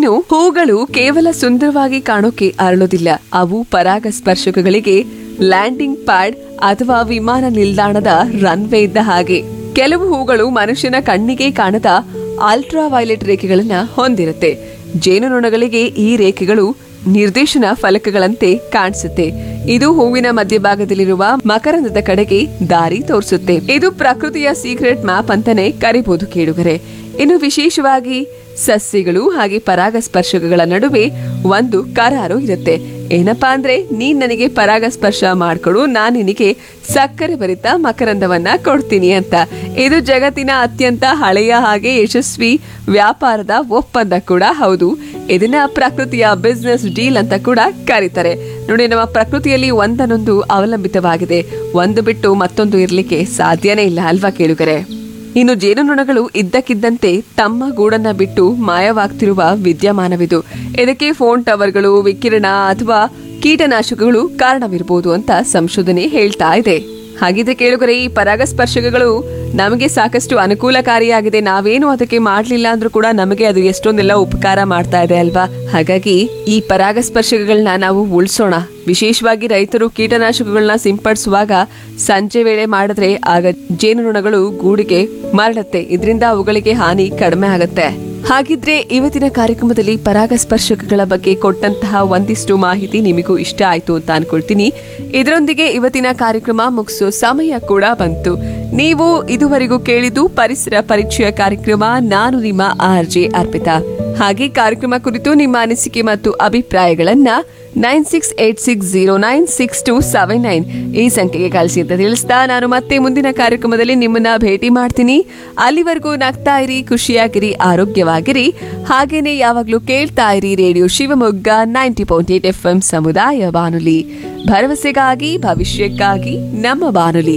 ಇನ್ನು ಹೂಗಳು ಕೇವಲ ಸುಂದರವಾಗಿ ಕಾಣೋಕೆ ಅರಳೋದಿಲ್ಲ ಅವು ಪರಾಗಸ್ಪರ್ಶಕಗಳಿಗೆ ಲ್ಯಾಂಡಿಂಗ್ ಪ್ಯಾಡ್ ಅಥವಾ ವಿಮಾನ ನಿಲ್ದಾಣದ ರನ್ವೇ ಇದ್ದ ಹಾಗೆ ಕೆಲವು ಹೂಗಳು ಮನುಷ್ಯನ ಕಣ್ಣಿಗೆ ಕಾಣದ ಅಲ್ಟ್ರಾ ವೈಲೆಟ್ ರೇಖೆಗಳನ್ನ ಹೊಂದಿರುತ್ತೆ ಜೇನುನೊಣಗಳಿಗೆ ಈ ರೇಖೆಗಳು ನಿರ್ದೇಶನ ಫಲಕಗಳಂತೆ ಕಾಣಿಸುತ್ತೆ ಇದು ಹೂವಿನ ಮಧ್ಯಭಾಗದಲ್ಲಿರುವ ಮಕರಂದದ ಕಡೆಗೆ ದಾರಿ ತೋರಿಸುತ್ತೆ ಇದು ಪ್ರಕೃತಿಯ ಸೀಕ್ರೆಟ್ ಮ್ಯಾಪ್ ಅಂತಾನೆ ಕರಿಬಹುದು ಕೇಳುಗರೆ ಇನ್ನು ವಿಶೇಷವಾಗಿ ಸಸ್ಯಗಳು ಹಾಗೆ ಪರಾಗಸ್ಪರ್ಶಕಗಳ ನಡುವೆ ಒಂದು ಕರಾರು ಇರುತ್ತೆ ಏನಪ್ಪಾ ಅಂದ್ರೆ ನೀನ್ ನನಗೆ ಪರಾಗಸ್ಪರ್ಶ ಮಾಡ್ಕೊಡು ನಾನ್ ನಿನಗೆ ಸಕ್ಕರೆ ಭರಿತ ಮಕರಂದವನ್ನ ಕೊಡ್ತೀನಿ ಅಂತ ಇದು ಜಗತ್ತಿನ ಅತ್ಯಂತ ಹಳೆಯ ಹಾಗೆ ಯಶಸ್ವಿ ವ್ಯಾಪಾರದ ಒಪ್ಪಂದ ಕೂಡ ಹೌದು ಇದನ್ನ ಪ್ರಕೃತಿಯ ಬಿಸ್ನೆಸ್ ಡೀಲ್ ಅಂತ ಕೂಡ ಕರೀತಾರೆ ನೋಡಿ ನಮ್ಮ ಪ್ರಕೃತಿಯಲ್ಲಿ ಒಂದನ್ನೊಂದು ಅವಲಂಬಿತವಾಗಿದೆ ಒಂದು ಬಿಟ್ಟು ಮತ್ತೊಂದು ಇರ್ಲಿಕ್ಕೆ ಸಾಧ್ಯನೇ ಇಲ್ಲ ಅಲ್ವಾ ಕೇಳುಗರೆ ಇನ್ನು ಜೇನುನೊಣಗಳು ಇದ್ದಕ್ಕಿದ್ದಂತೆ ತಮ್ಮ ಗೂಡನ್ನ ಬಿಟ್ಟು ಮಾಯವಾಗ್ತಿರುವ ವಿದ್ಯಮಾನವಿದು ಇದಕ್ಕೆ ಫೋನ್ ಟವರ್ಗಳು ವಿಕಿರಣ ಅಥವಾ ಕೀಟನಾಶಕಗಳು ಕಾರಣವಿರಬಹುದು ಅಂತ ಸಂಶೋಧನೆ ಹೇಳ್ತಾ ಇದೆ ಹಾಗಿದ್ರೆ ಕೇಳುಗರೆ ಈ ಪರಾಗಸ್ಪರ್ಶಕಗಳು ನಮಗೆ ಸಾಕಷ್ಟು ಅನುಕೂಲಕಾರಿಯಾಗಿದೆ ನಾವೇನು ಅದಕ್ಕೆ ಮಾಡ್ಲಿಲ್ಲ ಅಂದ್ರೂ ಕೂಡ ನಮಗೆ ಅದು ಎಷ್ಟೊಂದೆಲ್ಲ ಉಪಕಾರ ಮಾಡ್ತಾ ಇದೆ ಅಲ್ವಾ ಹಾಗಾಗಿ ಈ ಪರಾಗಸ್ಪರ್ಶಕಗಳನ್ನ ನಾವು ಉಳಿಸೋಣ ವಿಶೇಷವಾಗಿ ರೈತರು ಕೀಟನಾಶಕಗಳನ್ನ ಸಿಂಪಡಿಸುವಾಗ ಸಂಜೆ ವೇಳೆ ಮಾಡಿದ್ರೆ ಆಗ ಜೇನುನೊಣಗಳು ಗೂಡಿಗೆ ಮರಳುತ್ತೆ ಇದರಿಂದ ಅವುಗಳಿಗೆ ಹಾನಿ ಕಡಿಮೆ ಆಗುತ್ತೆ ಹಾಗಿದ್ರೆ ಇವತ್ತಿನ ಕಾರ್ಯಕ್ರಮದಲ್ಲಿ ಪರಾಗಸ್ಪರ್ಶಕಗಳ ಬಗ್ಗೆ ಕೊಟ್ಟಂತಹ ಒಂದಿಷ್ಟು ಮಾಹಿತಿ ನಿಮಗೂ ಇಷ್ಟ ಆಯ್ತು ಅಂತ ಅನ್ಕೊಳ್ತೀನಿ ಇದರೊಂದಿಗೆ ಇವತ್ತಿನ ಕಾರ್ಯಕ್ರಮ ಮುಗಿಸೋ ಸಮಯ ಕೂಡ ಬಂತು ನೀವು ಇದುವರೆಗೂ ಕೇಳಿದ್ದು ಪರಿಸರ ಪರಿಚಯ ಕಾರ್ಯಕ್ರಮ ನಾನು ನಿಮ್ಮ ಆರ್ ಜೆ ಅರ್ಪಿತಾ ಹಾಗೆ ಕಾರ್ಯಕ್ರಮ ಕುರಿತು ನಿಮ್ಮ ಅನಿಸಿಕೆ ಮತ್ತು ಅಭಿಪ್ರಾಯಗಳನ್ನ nine six eight six zero nine six two seven nine ಈ ಸಂಖ್ಯೆಗೆ ಕಳಿಸಿ ಅಂತ ತಿಳಿಸ್ತಾ ನಾನು ಮತ್ತೆ ಮುಂದಿನ ಕಾರ್ಯಕ್ರಮದಲ್ಲಿ ನಿಮ್ಮನ್ನ ಭೇಟಿ ಮಾಡ್ತೀನಿ ಅಲ್ಲಿವರೆಗೂ ನಗ್ತಾ ಇರಿ ಖುಷಿಯಾಗಿರಿ ಆರೋಗ್ಯವಾಗಿರಿ ಹಾಗೇನೆ ಯಾವಾಗ್ಲೂ ಕೇಳ್ತಾ ಇರಿ radio Shivamogga ninety point eight F M ಸಮುದಾಯ ಬಾನುಲಿ ಭರವಸೆಗಾಗಿ ಭವಿಷ್ಯಕ್ಕಾಗಿ ನಮ್ಮ ಬಾನುಲಿ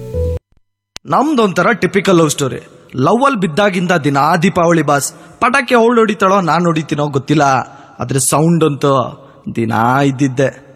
ನಮ್ದೊಂಥರ ಟಿಪಿಕಲ್ ಲವ್ ಸ್ಟೋರಿ ಲವ್ ಅಲ್ಲಿ ಬಿದ್ದಾಗಿಂದ ದಿನಾ ದೀಪಾವಳಿ ಬಾಸ್ ಪಟಾಕಿ ಅವಳು ಹೊಡಿತಾಳೋ ನಾನು ಹೊಡಿತೀನೋ ಗೊತ್ತಿಲ್ಲ ಆದ್ರೆ ಸೌಂಡ್ ಅಂತೂ ದಿನಾ ಇದ್ದಿದ್ದೆ